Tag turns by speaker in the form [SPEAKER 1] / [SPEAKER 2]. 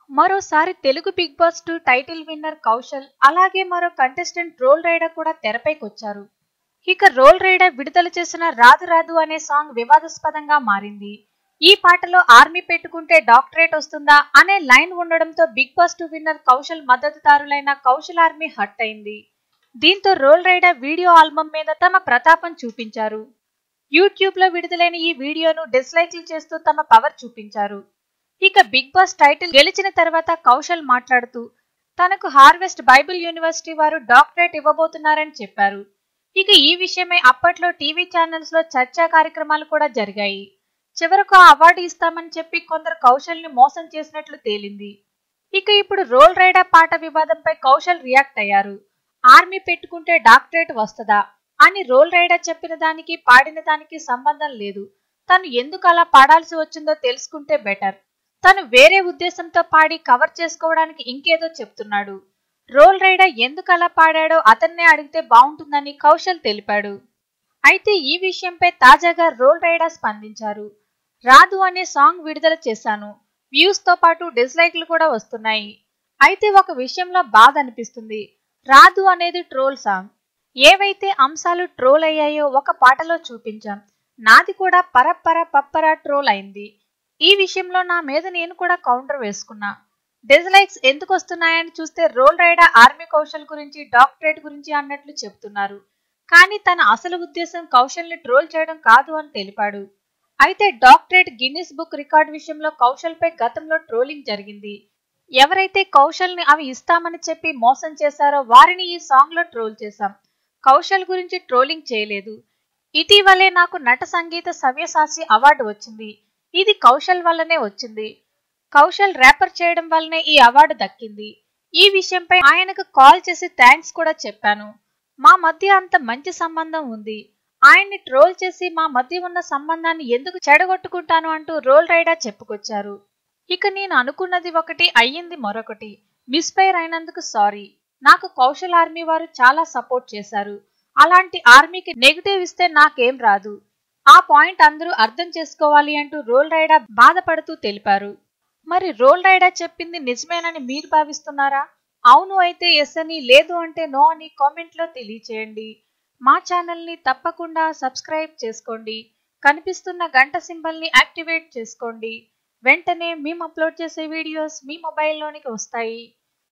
[SPEAKER 1] మరోసారి Telugu Big Boss two title winner Kaushal అలాగే మరో కంటెస్టెంట్ రోల్ రైడర్ కూడా తెరపైకొచ్చారు ఇక రోల్ రైడర్ విడుదల చేసిన రాదు రాదు అనే సాంగ్ వివాదాస్పదంగా మారింది ఈ పాటలో ఆర్మీ పెట్టుకుంటే డాక్టరేట్ వస్తుందా అనే లైన్ ఉండడంతో Big Boss two winner Kaushal మద్దతుదారులైన కౌశల్ ఆర్మీ హట్ అయింది దీంతో రోల్ రైడర్ వీడియో ఆల్బమ్ మీద తమ ప్రతాపం చూపించారు యూట్యూబ్ లో విడుదలైన ఈ వీడియోను డిస్లైక్లు చేస్తూ తమ పవర్ చూపించారు ఇక బిగ్ బాస్ టైటిల్ గెలిచిన తర్వాత కౌశల్ మాట్లాడుతూ తనకు హార్వెస్ట్ బైబిల్ యూనివర్సిటీ వారు డాక్టరేట్ ఇవ్వబోతున్నారని చెప్పారు ఇక ఈ విషయమై అప్పట్లో టీవీ ఛానల్స్ లో చర్చా కార్యక్రమాలు కూడా జరిగాయి చివరకు ఆ అవార్డు ఇస్తామని చెప్పి కొందరు కౌశల్ ని మోసం చేసినట్లు తేలింది ఇక ఇప్పుడు రోల్ రైడర్ పాట వివాదంపై కౌశల్ రియాక్ట్ అయ్యారు ఆర్మీ పెట్టుకుంటే డాక్టరేట్ వస్తదా అని రోల్ రైడర్ చెప్పిన దానికి పాడిన దానికి సంబంధం లేదు తను ఎందుకు అలా పాడాల్సి వచ్చిందో తెలుసుకుంటే బెటర్ తను వేరే ఉద్దేశంతో పాడి కవర్ చేసుకోవడానికి ఇంకేదో చెప్తున్నాడు రోల్ రైడర్ ఎందుకు అలా పాడాడో అతన్నే అడిగితే బాగుంటుందని కౌశల్ తెలిపాడు అయితే ఈ విషయంపై తాజాగా రోల్ రైడర్ స్పందించారు రాదు అనే సాంగ్ విడుదల చేశాను వ్యూస్ తో పాటు డిస్లైక్లు కూడా వస్తున్నాయి అయితే ఒక విషయంలో బాధ అనిపిస్తుంది రాదు అనేది ట్రోల్ సాంగ్ ఏవైతే అంశాలు ట్రోల్ అయ్యాయో ఒక పాటలో చూపించాం నాది కూడా పరప్పర పప్పర ట్రోల్ అయింది ఈ విషయంలో నా మీద నేను కూడా కౌంటర్ వేసుకున్నా డిస్లైక్స్ ఎందుకు వస్తున్నాయని చూస్తే రోల్ రైడర్ ఆర్మీ కౌశల్ గురించి డాక్టరేట్ గురించి అన్నట్లు చెప్తున్నారు కానీ తన అసలు ఉద్దేశం కౌశల్ ని ట్రోల్ చేయడం కాదు అని తెలిపాడు అయితే డాక్టరేట్ గిన్నిస్ బుక్ రికార్డ్ విషయంలో కౌశల్ పై గతంలో ట్రోలింగ్ జరిగింది ఎవరైతే కౌశల్ ని అవి ఇస్తామని చెప్పి మోసం చేశారో వారిని ఈ సాంగ్ లో ట్రోల్ చేశాం కౌశల్ గురించి ట్రోలింగ్ చేయలేదు ఇటీవలే నాకు నట సంగీత సవ్యసాచి అవార్డు వచ్చింది ఇది కౌశల్ వల్లనే వచ్చింది కౌశల్ ర్యాపర్ చేయడం వల్లనే ఈ అవార్డు దక్కింది ఈ విషయంపై ఆయనకు కాల్ చేసి థ్యాంక్స్ కూడా చెప్పాను మా మధ్య అంత మంచి సంబంధం ఉంది ఆయన్ని ట్రోల్ చేసి మా మధ్య ఉన్న సంబంధాన్ని ఎందుకు చెడగొట్టుకుంటాను అంటూ రోల్ రైడర్ చెప్పుకొచ్చారు ఇక నేను అనుకున్నది ఒకటి అయ్యింది మరొకటి మిస్ఫైర్ అయినందుకు సారీ నాకు కౌశల్ ఆర్మీ వారు చాలా సపోర్ట్ చేశారు అలాంటి ఆర్మీకి నెగిటివ్ ఇస్తే నాకేం రాదు ఆ పాయింట్ అందరూ అర్థం చేసుకోవాలి అంటూ రోల్ రైడర్ బాధపడుతూ తెలిపారు మరి రోల్ రైడర్ చెప్పింది నిజమేనని మీరు భావిస్తున్నారా అవును అయితే ఎస్ అని లేదు అంటే నో అని కామెంట్ లో తెలియచేయండి మా ఛానల్ ని తప్పకుండా సబ్స్క్రైబ్ చేసుకోండి కనిపిస్తున్న గంట సింబల్ ని యాక్టివేట్ చేసుకోండి వెంటనే మేము అప్లోడ్ చేసే వీడియోస్ మీ మొబైల్లోనికి వస్తాయి